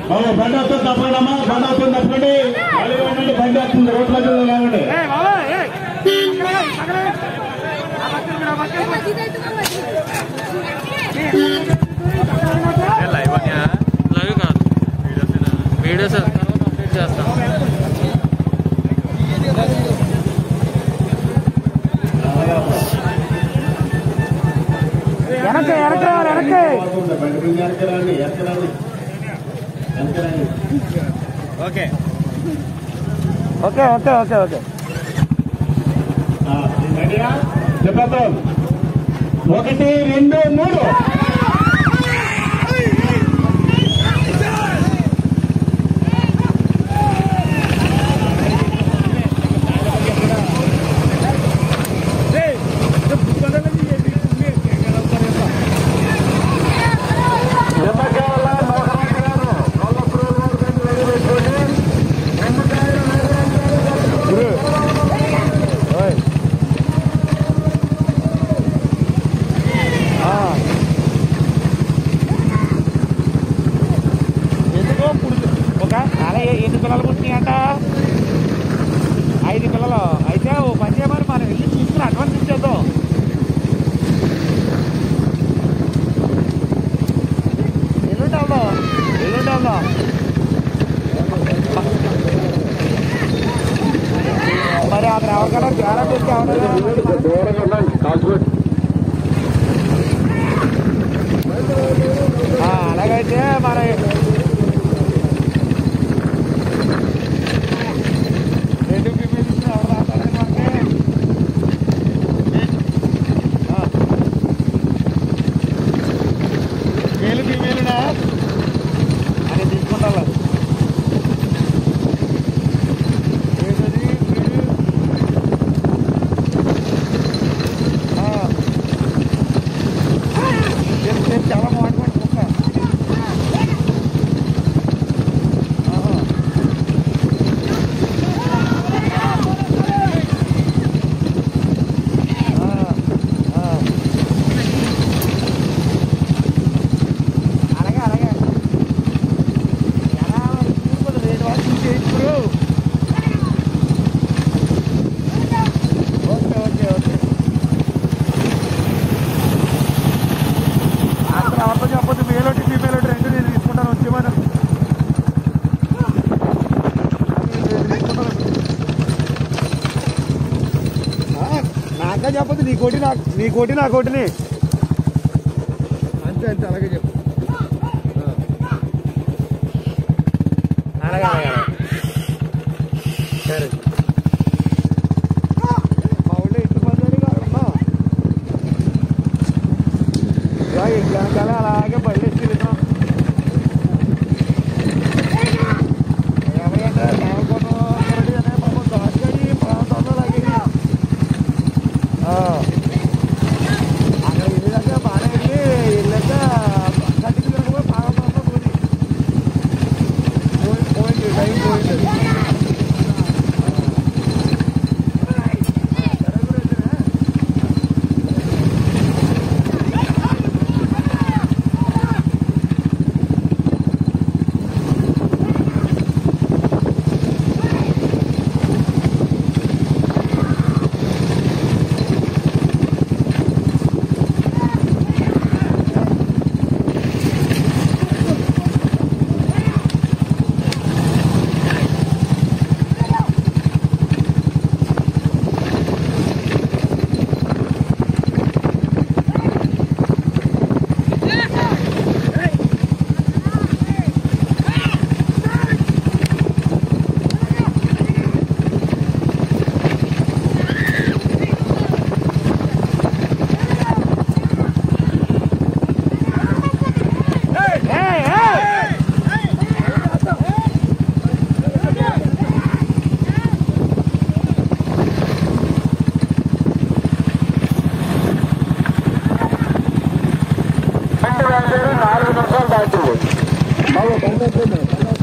బాబు బండి వస్తుంది తప్పకుండా అమ్మా బండి వస్తుంది తప్పకండి మళ్ళీ ఉండండి బండి వస్తుంది రోడ్ల లేవండి లైవ్ అని లైవ్ కాదు వీడియోస్ తర్వాత అప్డేట్ చేస్తాం వెనక్కి వెనక్కి రావాలి, వెనక్కి బండి మీద ఎక్కరండి ఎక్కరండి ఎక్కరండి okay okay okay okay okay రెడీయా చెప్పేద్దాం ఒకటి రెండు మూడు ఎందుకో పుడుతు ఒక అలా ఏ- ఎన్ని పిల్లలు పుట్టినాయంట ఐదు పిల్లలు అయితే ఓ పని చేయమని మనం వెళ్ళి చూసుకుని అడ్వాన్స్ ఇచ్చేద్దాం ఎల్లుండి వెళ్దాం ఎల్లుండి వెళ్దాం మరి అక్కడ ఎవరికైనా జ్వర పెట్టి ఎవరైనా దూరంగా ఉండండి కాల్చుకోండి ఆ, అలాగైతే మన రెండు ఫీమేల్స్ ఎవరు రాస్తారని మనకి ఆ. మేలు ఫీమేలునా అని తీసుకుంటా ఏంటది మీరు ఆ. నేను నేను చాలా మాట్లాడుకుంటా అలాగే అలాగే ఎలా చూసుకోదు రేటు వాళ్ళు చూసేప్పుడు ఓకే ఓకే ఓకే అసలు ఎవరితో చెప్పొద్దు మేల్ ఒకటి ఫీమేల్ ఒకటి రెండు నేను తీసుకుంటాను వచ్చేమని నాకే చెప్పదు నీ కోటి నాకు నీ కోటి నా కోటిని అంతే అంతే అలాగే చెప్పు అలాగే అలాగే సరే మా ఊళ్ళో ఇంటి పడ్డాడు కాదమ్మా ఇలా వెనకాల అలాగే బళ్ళు వేసి వెళ్తాం ఎవరంటే దేవకొండ కరడి అనే పాపం దాచుకొని ప్రాంతంలో లాగేది అక్కడ వెళ్ళాక బాగానే వెళ్ళి వెళ్ళాక కట్టిన తిరగబోయి బాగా బాగా పోయి పోయి పోయింది టైం పోయింది సరే గురైతే నాలుగు నిమిషాలు దాటింది బాబు బండి వస్తుంది